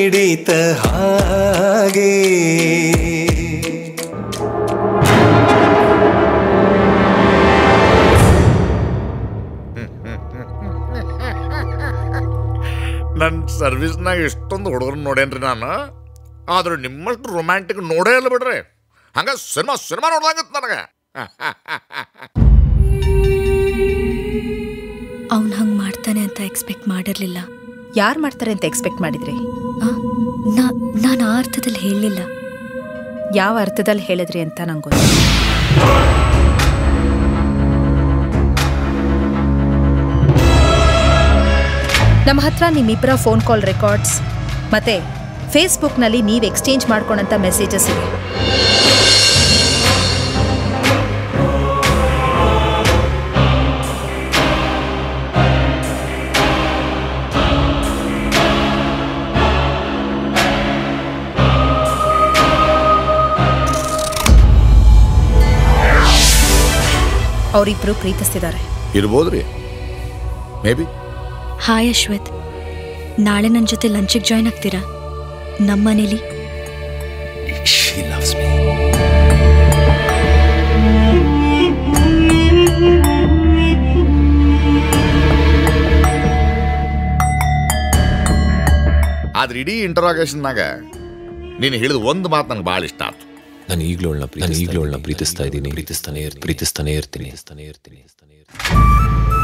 ಮಿಡಿತ ಹಾಗೆ ನನ್ನ ಸರ್ವಿಸ್ನಾಗ ಎಷ್ಟೊಂದು ಹುಡುಗರು ನೋಡೇನ್ರಿ ನಾನು ಆದ್ರೆ ನಿಮ್ಮಷ್ಟು ರೊಮ್ಯಾಂಟಿಕ್ ನೋಡೇ ಇಲ್ಲ ಬಿಡ್ರಿ ಹಂಗ ಸಿನಿಮಾ ಸಿನಿಮಾ ನೋಡ್ದಂಗತ್ ನನಗೆ ಅವ್ನು ಹಂಗೆ ಮಾಡ್ತಾನೆ ಅಂತ ಎಕ್ಸ್ಪೆಕ್ಟ್ ಮಾಡಿರಲಿಲ್ಲ ಯಾರು ಮಾಡ್ತಾರೆ ಅಂತ ಎಕ್ಸ್ಪೆಕ್ಟ್ ಮಾಡಿದ್ರಿ ನಾ ನಾನು ಆ ಅರ್ಥದಲ್ಲಿ ಹೇಳಲಿಲ್ಲ ಯಾವ ಅರ್ಥದಲ್ಲಿ ಹೇಳಿದ್ರಿ ಅಂತ ನಂಗೆ ಗೊತ್ತು ನಮ್ಮ ಹತ್ರ ನಿಮ್ಮಿಬ್ಬರ ಫೋನ್ ಕಾಲ್ ರೆಕಾರ್ಡ್ಸ್ ಮತ್ತೆ ಫೇಸ್ಬುಕ್ನಲ್ಲಿ ನೀವು ಎಕ್ಸ್ಚೇಂಜ್ ಮಾಡ್ಕೊಂಡಂಥ ಮೆಸೇಜಸ್ ಇವೆ ಅವರಿಬ್ರು ಪ್ರೀತಿಸ್ತಿದ್ದಾರೆ ಇರ್ಬೋದ್ರಿ ಮೇ ಬಿ ಹಾಯ್ ಅಶ್ವಥ್ ನಾಳೆ ನನ್ನ ಜೊತೆ ಲಂಚಿಗೆ ಜಾಯ್ನ್ ಆಗ್ತೀರಾ ನಮ್ಮ ಮನೇಲಿ She loves me. ಆದ್ರೆ ಇಡೀ ಇಂಟರಾಗೇಷನ್ನಾಗ ನೀನು ಹೇಳಿದ ಒಂದು ಮಾತು ನಂಗೆ ಭಾಳ ಇಷ್ಟ ಆಯ್ತು ನಾನು ಈಗಲೂ ನಾನು ಈಗಲೂ ಪ್ರೀತಿಸ್ತಾ ಇದ್ದೀನಿ ಪ್ರೀತಿಸ್ತಾನೆ ಇರ್ತೀನಿ ಪ್ರೀತಿಸ್ತಾನೆ ಇರ್ತೀನಿ ಪ್ರೀತಿಸ್ತಾನೆ ಇರ್ತೀನಿ